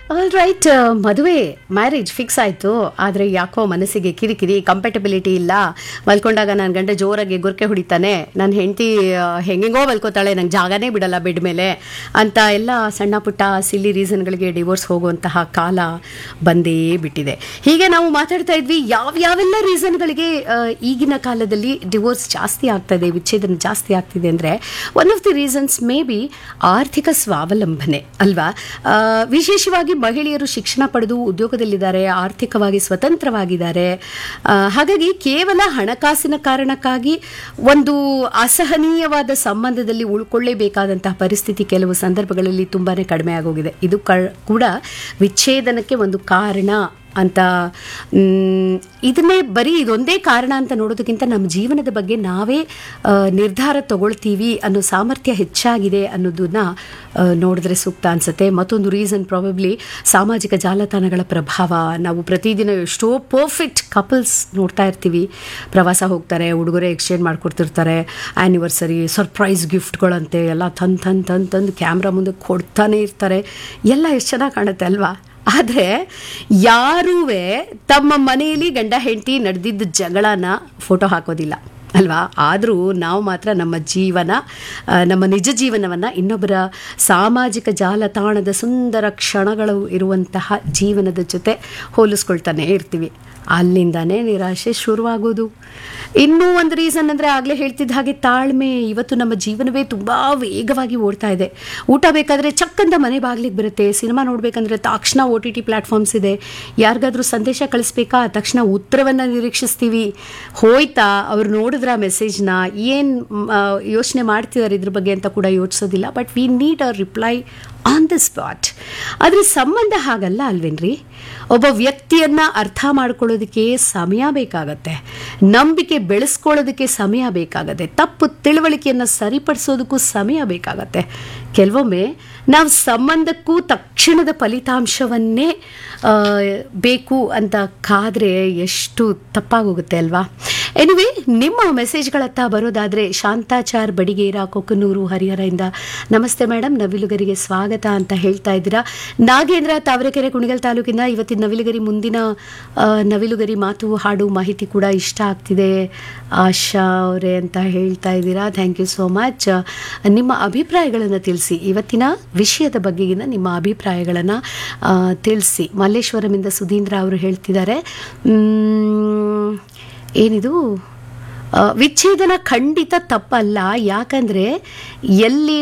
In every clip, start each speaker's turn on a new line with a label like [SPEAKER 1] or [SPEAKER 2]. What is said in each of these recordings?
[SPEAKER 1] all right ಮದುವೆ marriage fix ಆಯಿತು ಆದರೆ ಯಾಕೋ ಮನಸ್ಸಿಗೆ ಕಿರಿಕಿರಿ ಕಂಪೆಟಬಿಲಿಟಿ ಇಲ್ಲ ಮಲ್ಕೊಂಡಾಗ ನನ್ನ ಗಂಡ ಜೋರಾಗಿ ಗುರ್ಕೆ ಹೊಡಿತಾನೆ ನನ್ನ ಹೆಂಡತಿ ಹೆಂಗೆಂಗೋ ಮಲ್ಕೋತಾಳೆ ನಂಗೆ ಜಾಗನೇ ಬಿಡಲ್ಲ ಬೆಡ್ ಮೇಲೆ ಅಂತ ಎಲ್ಲ ಸಣ್ಣ ಪುಟ್ಟ ಸಿಲ್ಲಿ ರೀಸನ್ಗಳಿಗೆ ಡಿವೋರ್ಸ್ ಹೋಗುವಂತಹ ಕಾಲ ಬಂದೇ ಬಿಟ್ಟಿದೆ ಹೀಗೆ ನಾವು ಮಾತಾಡ್ತಾ ಇದ್ವಿ ಯಾವ ಯಾವೆಲ್ಲ ರೀಸನ್ಗಳಿಗೆ ಈಗಿನ ಕಾಲದಲ್ಲಿ ಡಿವೋರ್ಸ್ ಜಾಸ್ತಿ ಆಗ್ತಾ ಇದೆ ವಿಚ್ಛೇದನ ಜಾಸ್ತಿ ಆಗ್ತಿದೆ ಅಂದರೆ one of the reasons maybe ಆರ್ಥಿಕ ಸ್ವಾವಲಂಬನೆ ಅಲ್ವಾ ಆ, ವಿಶೇಷವಾಗಿ ಮಹಿಳೆಯರು ಶಿಕ್ಷಣ ಪಡೆದು ಉದ್ಯೋಗದಲ್ಲಿದ್ದಾರೆ ಆರ್ಥಿಕವಾಗಿ ಸ್ವತಂತ್ರವಾಗಿದ್ದಾರೆ ಆ, ಹಾಗಾಗಿ ಕೇವಲ ಹಣಕಾಸಿನ ಕಾರಣಕ್ಕಾಗಿ ಒಂದು ಅಸಹನೀಯವಾದ ಸಂಬಂಧದಲ್ಲಿ ಉಳ್ಕೊಳ್ಳೇಬೇಕಾದಂತಹ ಪರಿಸ್ಥಿತಿ ಕೆಲವು ಸಂದರ್ಭಗಳಲ್ಲಿ ತುಂಬಾನೇ ಕಡಿಮೆ ಆಗೋಗಿದೆ ಇದು ಕ- ಕೂಡ ವಿಚ್ಛೇದನಕ್ಕೆ ಒಂದು ಕಾರಣ ಅಂತ ಮ್, ಇದನ್ನೇ ಬರೀ ಇದೊಂದೇ ಕಾರಣ ಅಂತ ನೋಡೋದಕ್ಕಿಂತ ನಮ್ಮ ಜೀವನದ ಬಗ್ಗೆ ನಾವೇ ಆ, ನಿರ್ಧಾರ ತಗೊಳ್ತೀವಿ ಅನ್ನೋ ಸಾಮರ್ಥ್ಯ ಹೆಚ್ಚಾಗಿದೆ ಅನ್ನೋದನ್ನ ಆ, ನೋಡಿದ್ರೆ ಸೂಕ್ತ ಅನ್ಸುತ್ತೆ ಮತ್ತೊಂದು ರೀಸನ್ ಪ್ರಾಬಬ್ಲಿ ಸಾಮಾಜಿಕ ಜಾಲತಾಣಗಳ ಪ್ರಭಾವ ನಾವು ಪ್ರತಿದಿನ ಎಷ್ಟೋ ಪರ್ಫೆಕ್ಟ್ ಕಪಲ್ಸ್ ನೋಡ್ತಾ ಇರ್ತೀವಿ ಪ್ರವಾಸ ಹೋಗ್ತಾರೆ ಉಡುಗೊರೆ ಎಕ್ಸ್ಚೇಂಜ್ ಮಾಡ್ಕೊಡ್ತಿರ್ತಾರೆ ಆ್ಯನಿವರ್ಸರಿ ಸರ್ಪ್ರೈಸ್ ಗಿಫ್ಟ್ಗಳಂತೆ ಎಲ್ಲ ತಂದು ತಂದು ತಂದು ತಂದು ಕ್ಯಾಮ್ರಾ ಮುಂದೆ ಕೊಡ್ತಾನೆ ಇರ್ತಾರೆ ಎಲ್ಲ ಎಷ್ಟು ಚೆನ್ನಾಗಿ ಕಾಣುತ್ತೆ ಅಲ್ವಾ ಆದರೆ ಯಾರೂ ತಮ್ಮ ಮನೆಯಲ್ಲಿ ಗಂಡ ಹೆಂಡತಿ ನಡೆದಿದ್ದ ಜಗಳನ ಫೋಟೋ ಹಾಕೋದಿಲ್ಲ ಅಲ್ವಾ ಆದರೂ ನಾವು ಮಾತ್ರ ನಮ್ಮ ಜೀವನ ಆ, ನಮ್ಮ ನಿಜ ಜೀವನವನ್ನು ಇನ್ನೊಬ್ಬರ ಸಾಮಾಜಿಕ ಜಾಲತಾಣದ ಸುಂದರ ಕ್ಷಣಗಳು ಇರುವಂತಹ ಜೀವನದ ಜೊತೆ ಹೋಲಿಸ್ಕೊಳ್ತಾನೆ ಇರ್ತೀವಿ ಅಲ್ಲಿಂದಾನೇ ನಿರಾಶೆ ಶುರುವಾಗೋದು ಇನ್ನೂ ಒಂದು ರೀಸನ್ ಅಂದರೆ ಆಗಲೇ ಹೇಳ್ತಿದ್ದ ಹಾಗೆ ತಾಳ್ಮೆ ಇವತ್ತು ನಮ್ಮ ಜೀವನವೇ ತುಂಬ ವೇಗವಾಗಿ ಓಡ್ತಾ ಇದೆ ಊಟ ಬೇಕಾದರೆ ಚಕ್ಕಂತ ಮನೆ ಬಾಗ್ಲಿಗೆ ಬರುತ್ತೆ ಸಿನಿಮಾ ನೋಡಬೇಕಂದ್ರೆ ತಕ್ಷಣ ಓ ಟಿ ಟಿ ಪ್ಲ್ಯಾಟ್ಫಾರ್ಮ್ಸ್ ಇದೆ ಯಾರಿಗಾದ್ರೂ ಸಂದೇಶ ಕಳಿಸ್ಬೇಕಾ ತಕ್ಷಣ ಉತ್ತರವನ್ನು ನಿರೀಕ್ಷಿಸ್ತೀವಿ ಹೋಯ್ತಾ ಅವ್ರು ನೋಡಿದ್ರ ಮೆಸೇಜ್ನ ಏನು ಯೋಚನೆ ಮಾಡ್ತಿದ್ದಾರೆ ಇದ್ರ ಬಗ್ಗೆ ಅಂತ ಕೂಡ ಯೋಚಿಸೋದಿಲ್ಲ but we need a reply on the spot ಆದರೆ ಸಂಬಂಧ ಹಾಗಲ್ಲ ಅಲ್ವೇನ್ರಿ ಒಬ್ಬ ವ್ಯಕ್ತಿಯನ್ನ ಅರ್ಥ ಮಾಡ್ಕೊಳ್ಳೋದಕ್ಕೆ ಸಮಯ ಬೇಕಾಗತ್ತೆ ನಂಬಿಕೆ ಬೆಳೆಸ್ಕೊಳ್ಳೋದಕ್ಕೆ ಸಮಯ ಬೇಕಾಗತ್ತೆ ತಪ್ಪು ತಿಳುವಳಿಕೆಯನ್ನು ಸರಿಪಡಿಸೋದಕ್ಕೂ ಸಮಯ ಬೇಕಾಗತ್ತೆ ಕೆಲವೊಮ್ಮೆ ನಾವು ಸಂಬಂಧಕ್ಕೂ ತಕ್ಷಣದ ಫಲಿತಾಂಶವನ್ನೇ ಆ, ಬೇಕು ಅಂತ ಕಾದ್ರೆ ಎಷ್ಟು ತಪ್ಪಾಗೋಗುತ್ತೆ ಅಲ್ವಾ ಎನಿವೆ ನಿಮ್ಮ ಮೆಸೇಜ್ಗಳತ್ತ ಬರೋದಾದರೆ ಶಾಂತಾಚಾರ್ ಬಡಿಗೇರ ಕೊಕ್ಕನೂರು ಹರಿಹರದಿಂದ ನಮಸ್ತೆ ಮೇಡಮ್ ನವಿಲುಗರಿಗೆ ಸ್ವಾಗತ ಅಂತ ಹೇಳ್ತಾ ಇದ್ದೀರಾ ನಾಗೇಂದ್ರ ತಾವರೆಕೆರೆ ಕುಣಿಗಲ್ ತಾಲೂಕಿನ ಇವತ್ತಿನ ನವಿಲುಗರಿ ಮುಂದಿನ ಆ, ನವಿಲುಗರಿ ಮಾತು ಹಾಡು ಮಾಹಿತಿ ಕೂಡ ಇಷ್ಟ ಆಗ್ತಿದೆ ಆಶಾ ಅವರೇ ಅಂತ ಹೇಳ್ತಾ ಇದ್ದೀರಾ ಥ್ಯಾಂಕ್ ಯು ಸೋ ಮಚ್ ನಿಮ್ಮ ಅಭಿಪ್ರಾಯಗಳನ್ನು ತಿಳಿಸಿ ಇವತ್ತಿನ ವಿಷಯದ ಬಗೆಗಿನ ನಿಮ್ಮ ಅಭಿಪ್ರಾಯಗಳನ್ನು ತಿಳಿಸಿ ಮಲ್ಲೇಶ್ವರಮಿಂದ ಸುಧೀಂದ್ರ ಅವರು ಹೇಳ್ತಿದ್ದಾರೆ ಮ್, ಏನಿದು ಆ, ವಿಚ್ಛೇದನ ಖಂಡಿತ ತಪ್ಪಲ್ಲ ಯಾಕಂದ್ರೆ ಎಲ್ಲಿ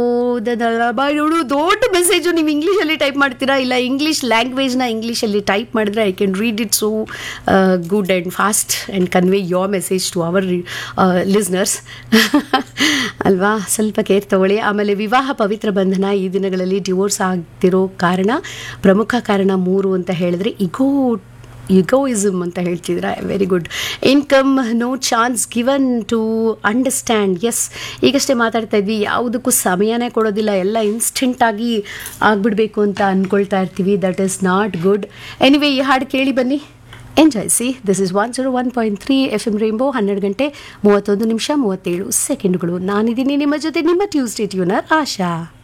[SPEAKER 1] ಹೋದಳು ದೊಡ್ಡ ಮೆಸೇಜು ನೀವು ಇಂಗ್ಲೀಷಲ್ಲಿ ಟೈಪ್ ಮಾಡ್ತೀರಾ ಇಲ್ಲ ಇಂಗ್ಲೀಷ್ ಲ್ಯಾಂಗ್ವೇಜ್ನ ಇಂಗ್ಲೀಷಲ್ಲಿ ಟೈಪ್ ಮಾಡಿದ್ರೆ I can read it so good and fast and convey your message to our listeners ಅಲ್ವಾ ಸ್ವಲ್ಪ ಕೇರ್ ತಗೊಳ್ಳಿ ಆಮೇಲೆ ವಿವಾಹ ಪವಿತ್ರ ಬಂಧನ ಈ ದಿನಗಳಲ್ಲಿ ಡಿವೋರ್ಸ್ ಆಗ್ತಿರೋ ಕಾರಣ ಪ್ರಮುಖ ಕಾರಣ ಮೂರು ಅಂತ ಹೇಳಿದ್ರೆ ಇಗೋ ಇಗೋಯಿಸಮ್ ಅಂತ ಹೇಳ್ತಿದ್ರ very good income no chance given to understand yes ಈಗಷ್ಟೇ ಮಾತಾಡ್ತಾ ಇದ್ವಿ ಯಾವುದಕ್ಕೂ ಸಮಯನೇ ಕೊಡೋದಿಲ್ಲ ಎಲ್ಲ ಇನ್ಸ್ಟೆಂಟಾಗಿ ಆಗಿಬಿಡ್ಬೇಕು ಅಂತ ಅಂದ್ಕೊಳ್ತಾ ಇರ್ತೀವಿ that is not good anyway ಈ ಹಾಡು ಕೇಳಿ ಬನ್ನಿ ಎಂಜಾಯ್ಸಿ this is one zero one point three F M rainbow ಹನ್ನೆರಡು ಗಂಟೆ ಮೂವತ್ತೊಂದು ನಿಮಿಷ ಮೂವತ್ತೇಳು ಸೆಕೆಂಡ್ಗಳು ನಾನಿದ್ದೀನಿ ನಿಮ್ಮ ಜೊತೆ ನಿಮ್ಮ ಟ್ಯೂಸ್ಡೇ ಟ್ಯೂನರ್ ಆಶಾ